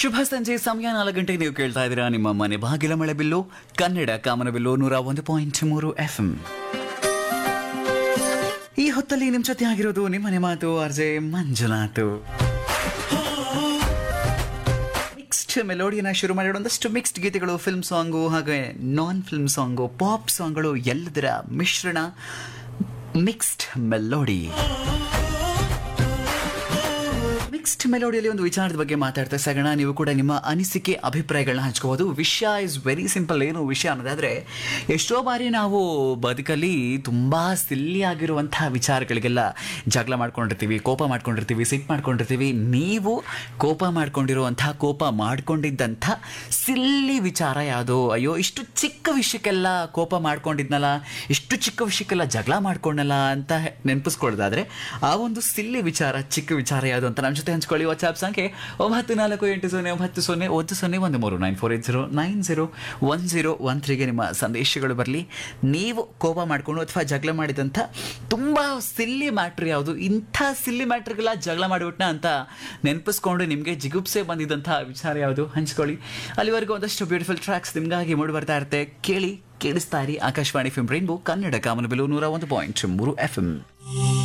ಶುಭ ಸಂಜೆ ಸಮಯ ನಾಲ್ಕು ಗಂಟೆಗೆ ನೀವು ಕೇಳ್ತಾ ಇದ್ದೀರಾ ನಿಮ್ಮ ಮನೆ ಬಾಗಿಲ ಮಳೆ ಬಿಲ್ಲು ಕನ್ನಡ ಕಾಮನ ಬಿಲ್ಲು ನೂರ ಒಂದು ಪಾಯಿಂಟ್ ಮೂರು ಎಫ್ ಎಂ ಈ ಹೊತ್ತಲ್ಲಿ ನಿಮ್ ಜೊತೆ ಆಗಿರೋದು ನಿಮ್ಮನೆ ಮಾತು ಅರ್ಜೆ ಮಂಜುನಾಥ್ ಮಿಕ್ಸ್ಡ್ ಮೆಲೋಡಿಯನ್ನ ಶುರು ಮಾಡಿ ಒಂದಷ್ಟು ಮಿಕ್ಸ್ಡ್ ಗೀತೆಗಳು ಫಿಲ್ಮ್ ಸಾಂಗು ಹಾಗೆ ನಾನ್ ಫಿಲ್ಮ್ ಸಾಂಗು ಪಾಪ್ ಸಾಂಗ್ಗಳು ಎಲ್ಲದರ ಮಿಶ್ರಣ ಮಿಕ್ಸ್ಡ್ ಮೆಲೋಡಿ ಮಿಕ್ಸ್ಡ್ ಮೆಲೋಡಿಯಲ್ಲಿ ಒಂದು ವಿಚಾರದ ಬಗ್ಗೆ ಮಾತಾಡ್ತಾ ಸಾಗೋಣ ನೀವು ಕೂಡ ನಿಮ್ಮ ಅನಿಸಿಕೆ ಅಭಿಪ್ರಾಯಗಳನ್ನ ಹಂಚ್ಕೋಬಹುದು ವಿಷಯ ಇಸ್ ವೆರಿ ಸಿಂಪಲ್ ಏನು ವಿಷಯ ಅನ್ನೋದಾದ್ರೆ ಎಷ್ಟೋ ಬಾರಿ ನಾವು ಬದುಕಲ್ಲಿ ತುಂಬಾ ಸಿಲ್ಲಿ ಆಗಿರುವಂತಹ ವಿಚಾರಗಳಿಗೆಲ್ಲ ಜಗಳ ಮಾಡ್ಕೊಂಡಿರ್ತೀವಿ ಕೋಪ ಮಾಡ್ಕೊಂಡಿರ್ತೀವಿ ಸಿಟ್ ಮಾಡ್ಕೊಂಡಿರ್ತೀವಿ ನೀವು ಕೋಪ ಮಾಡ್ಕೊಂಡಿರುವಂತಹ ಕೋಪ ಮಾಡ್ಕೊಂಡಿದ್ದಂಥ ಸಿಲ್ಲಿ ವಿಚಾರ ಯಾವುದು ಅಯ್ಯೋ ಇಷ್ಟು ಚಿಕ್ಕ ವಿಷಯಕ್ಕೆಲ್ಲ ಕೋಪ ಮಾಡ್ಕೊಂಡಿದ್ನಲ್ಲ ಇಷ್ಟು ಚಿಕ್ಕ ವಿಷಯಕ್ಕೆಲ್ಲ ಜಗಳ ಮಾಡ್ಕೊಂಡಲ್ಲ ಅಂತ ನೆನಪಿಸ್ಕೊಳ್ಳೋದಾದ್ರೆ ಆ ಒಂದು ಸಿಲ್ಲಿ ವಿಚಾರ ಚಿಕ್ಕ ವಿಚಾರ ಯಾವುದು ಅಂತ ನಮ್ಮ ಜೊತೆ ಹಂಚ್ಕೊಳ್ಳಿ ವಾಟ್ಸ್ಆಪ್ ಸಂಖ್ಯೆ ಒಂಬತ್ತು ನಾಲ್ಕು ಎಂಟು ಸೊನ್ನೆ ಒಂಬತ್ತು ಸೊನ್ನೆ ಒಂದು ಸೊನ್ನೆ ಒಂದು ಮೂರು nine four eight zero nine zero one zero one ತ್ರೀಗೆ ನಿಮ್ಮ ಸಂದೇಶಗಳು ಬರಲಿ ನೀವು ಕೋಪ ಮಾಡಿಕೊಂಡು ಅಥವಾ ಜಗಳ ಮಾಡಿದಂಥ ತುಂಬ ಸಿಲ್ಲಿ ಮ್ಯಾಟ್ರ್ ಯಾವುದು ಇಂಥ ಸಿಲ್ಲಿ ಮ್ಯಾಟ್ರಿಗೆಲ್ಲ ಜಗಳ ಮಾಡಿಬಿಟ್ನ ಅಂತ ನೆನಪಿಸ್ಕೊಂಡು ನಿಮಗೆ ಜಿಗುಪ್ಸೆ ಬಂದಿದ್ದಂಥ ವಿಚಾರ ಯಾವುದು ಹಂಚ್ಕೊಳ್ಳಿ ಅಲ್ಲಿವರೆಗೂ ಒಂದಷ್ಟು ಬ್ಯೂಟಿಫುಲ್ ಟ್ರ್ಯಾಕ್ಸ್ ನಿಮಗಾಗಿ ಮೂಡಿ ಬರ್ತಾ ಇರುತ್ತೆ ಕೇಳಿ ಕೇಳಿಸ್ತಾ ಇರಿ ಆಕಾಶವಾಣಿ ಫಿಲ್ಮ್ ರೈನ್ಬೋ ಕನ್ನಡ ಕಾಮನಬಿಲು ನೂರ ಒಂದು ಪಾಯಿಂಟ್ ಮೂರು ಎಫ್ ಎಂ